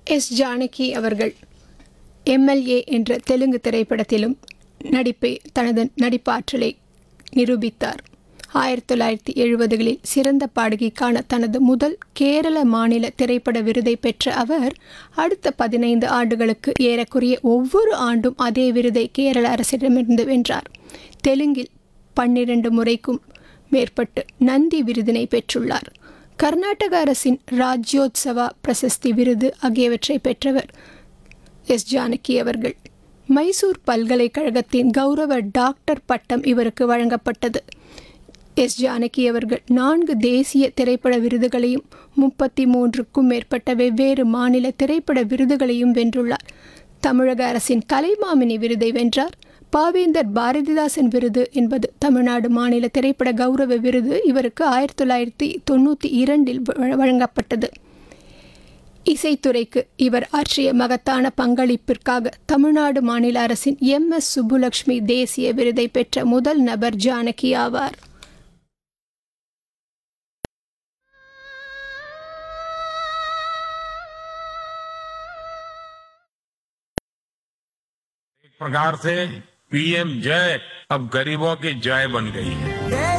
S Janaki அவர்கள் MLA என்ற தெலுங்கு திரைப்படத்திலும் நடிப்பை தனது நடிப்பாற்றலை நிரூபித்தார் ஆயிரத்தி தொள்ளாயிரத்தி எழுபதுகளில் சிறந்த பாடகிக்கான தனது முதல் கேரள மாநில திரைப்பட விருதை பெற்ற அவர் அடுத்த பதினைந்து ஆண்டுகளுக்கு ஏறக்குறைய ஒவ்வொரு ஆண்டும் அதே விருதை கேரள அரசிடமிருந்து வென்றார் தெலுங்கில் பன்னிரண்டு முறைக்கும் மேற்பட்டு நந்தி விருதினை பெற்றுள்ளார் கர்நாடக அரசின் ராஜ்யோத்சவா பிரசஸ்தி விருது ஆகியவற்றை பெற்றவர் எஸ் ஜானகி அவர்கள் மைசூர் பல்கலைக்கழகத்தின் கௌரவ டாக்டர் பட்டம் இவருக்கு வழங்கப்பட்டது எஸ் ஜானகி அவர்கள் நான்கு தேசிய திரைப்பட விருதுகளையும் முப்பத்தி மூன்றுக்கும் மேற்பட்ட வெவ்வேறு மாநில திரைப்பட விருதுகளையும் வென்றுள்ளார் தமிழக அரசின் கலைமாமினி விருதை வென்றார் பாவேந்தர் பாரதிதாசன் விருது என்பது தமிழ்நாடு மாநில திரைப்பட கௌரவ விருது இவருக்கு ஆயிரத்தி தொள்ளாயிரத்தி தொண்ணூற்றி இரண்டில் வ- வழங்கப்பட்டது இசைத்துறைக்கு இவர் ஆற்றிய மகத்தான பங்களிப்பிற்காக தமிழ்நாடு மாநில அரசின் எம் எஸ் சுப்புலட்சுமி தேசிய விருதை பெற்ற முதல் நபர் ஜானகி ஆவார் एक प्रकार से पीएम जय अब गरीबों की जय बन गई है